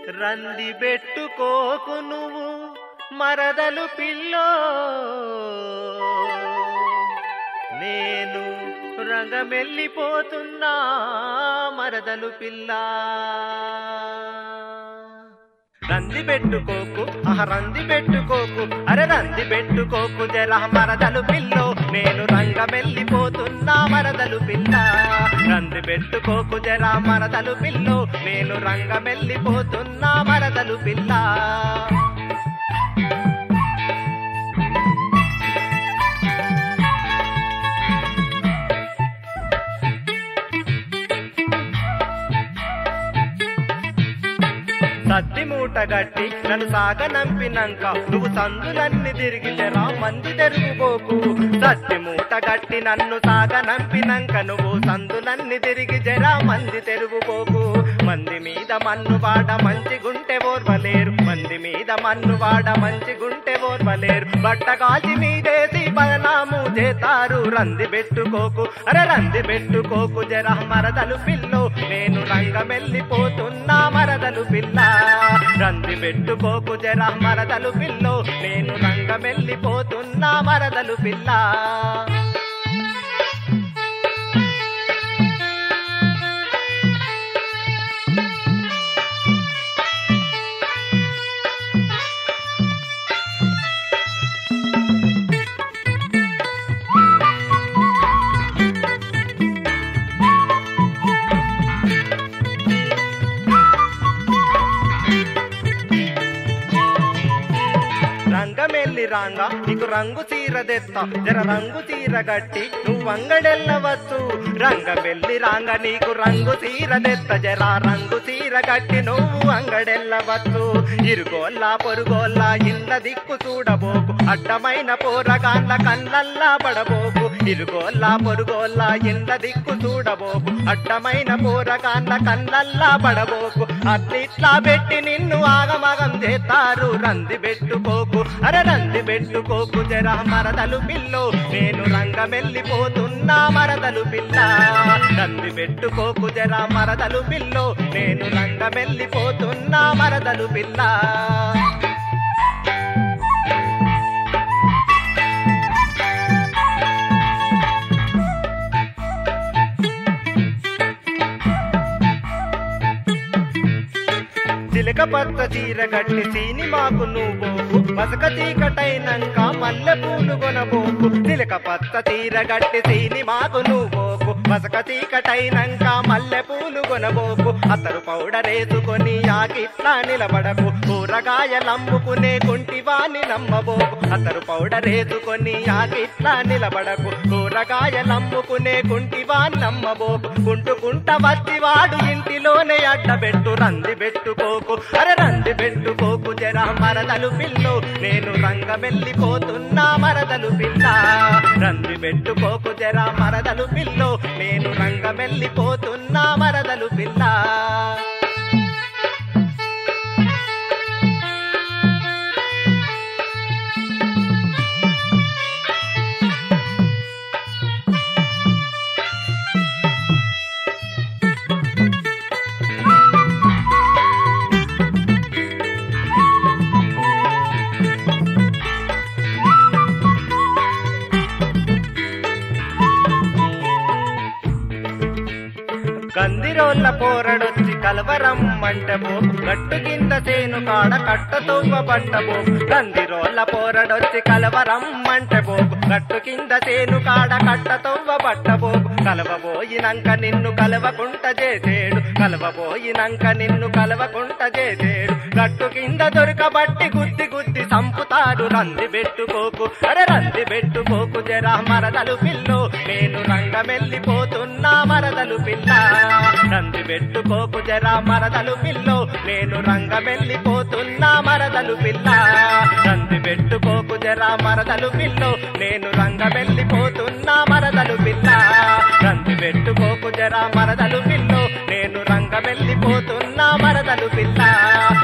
రంది పెట్టుకోకు నువ్వు మరదలు పిల్లో నేను రంగమెల్లిపోతున్నా మరదలు పిల్ల రంది పెట్టుకోకు ఆహ రంది పెట్టుకోకు అరే రంది పెట్టుకోకు జర మరదలు పిల్లో నేను రంగమెల్లిపోతున్నా మరదలు పిల్ల రంది పెట్టుకోకు జర మరదలు పిల్లో నేను రంగమెల్లిపోతున్నా మరదలు పిల్ల సద్ది మూట గట్టి నన్ను సాగనంపినంక నువ్వు సందులన్నీ తిరిగి జరా మంది తెరుగుపోకు సద్ది మూట గట్టి నన్ను సాగనంపినంక నువ్వు సందులన్నీ తిరిగి జరా మంది తెరుగుపోకు మంది మీద మన్ను వాడ మంచిగుంటే ఓర్వలేరు మంది మీద మన్ను వాడ మంచిగుంటే ఓర్వలేరు బట్ట కాల్చి మీదేసి బదనాము చేతారు రంది పెట్టుకోకు అరే రంది పెట్టుకోకు జర మరదలు పిల్లో నేను రంగమెల్లిపోతున్నా మరదలు పిల్ల రంది పెట్టుకోకు జర మరదలు పిల్లో నేను రంగమెల్లిపోతున్నా మరదలు పిల్ల రంగమెల్లి రాంగ నీకు రంగు చీర తెత్త జర రంగు చీర గట్టి నువ్వు అంగడెల్లవచ్చు రంగమెల్లి రాంగ నీకు రంగు చీర తెత్త జర రంగు చీర గట్టి నువ్వు అంగడెల్లవచ్చు ఇరుగోల్లా పొరుగోల్లా ఇన్న దిక్కు చూడబోకు అడ్డమైన పోరగాళ్ళ కళ్ళల్లా పడబోకు ఇరుగోల్లా పొరుగోల్లా ఇన్న దిక్కు చూడబోకు అడ్డమైన పోరగాళ్ళ కళ్ళల్లా పడబోకు అట్లిట్లా పెట్టి నిన్ను ఆగమగం చేస్తారు రంది పెట్టుకోకు అరే రంది పెట్టుకోకు జర మరదలు పిల్లో నేను రంగమెల్లిపోతున్నా మరదలు పిల్ల రంది పెట్టుకోకు జర మరదలు పిల్లో నేను రంగమెల్లిపోతున్నా మరదలు పిల్ల చిలక పచ్చ చీర కట్టి సినిమాకు నువ్వు మసక చీకటైనంక మల్లె పూలు కొనబోకు చిలక పచ్చ చీర కట్టి సినిమాకు నువ్వు మసక చీకటైనంక మల్లె పూలు కొనబోకు అతరు పౌడరేసుకొని ఆకిట్లా నిలబడకు కూరగాయలమ్ముకునే కుంటివాని నమ్మబోకు అతరు పౌడరేసుకొని ఆకిట్లా నిలబడకు కూరగాయలమ్ముకునే కుంటివాని నమ్మబోకు కుంటుకుంట వచ్చివాడు ఇంటిలోనే అడ్డబెట్టు రంది పెట్టుకోకు అరే రంది పెట్టుకోకు జర మరదలు పిల్లు నేను రంగమెల్లిపోతున్నా మరదలు పిల్ల రంది పెట్టుకోకు జర మరదలు పిల్లు నేను రంగమెల్లిపోతున్నా మరదలు పిల్ల కందిరోళ్ళ పోరడొచ్చి కలవరం మంటబో గట్టు కింద సేను కాడ కట్టతోవ పట్టబో కందిరోళ్ళ పోరడొచ్చి కలవరం మంటబో గట్టు కింద సేను కాడ కట్టతోవ పట్టబో కలవబోయినంక నిన్ను కలవకుంట చేసేడు కలవబోయినంక నిన్ను కలవకుంట చేసేడు గట్టు కింద దొరకబట్టి గుద్ది గుద్ది సంపుతాడు రంది పెట్టుకోకు అరే రంది పెట్టుకోకు జరా మరదలు పిల్లు నేను రంగమెల్లిపోతున్నా మరదలు పిల్ల రంది పెట్టుకోకు జరా మరదలు పిల్లు నేను రంగమెల్లిపోతున్నా మరదలు పిల్ల రంది పెట్టుకోకు జరా మరదలు పిల్లు నేను రంగమెల్లిపోతున్నా మరదలు పిల్ల రంది పెట్టుకోకు జరా మరదలు పిల్లు నేను రంగమెల్లిపోతున్నా మరదలు పిల్ల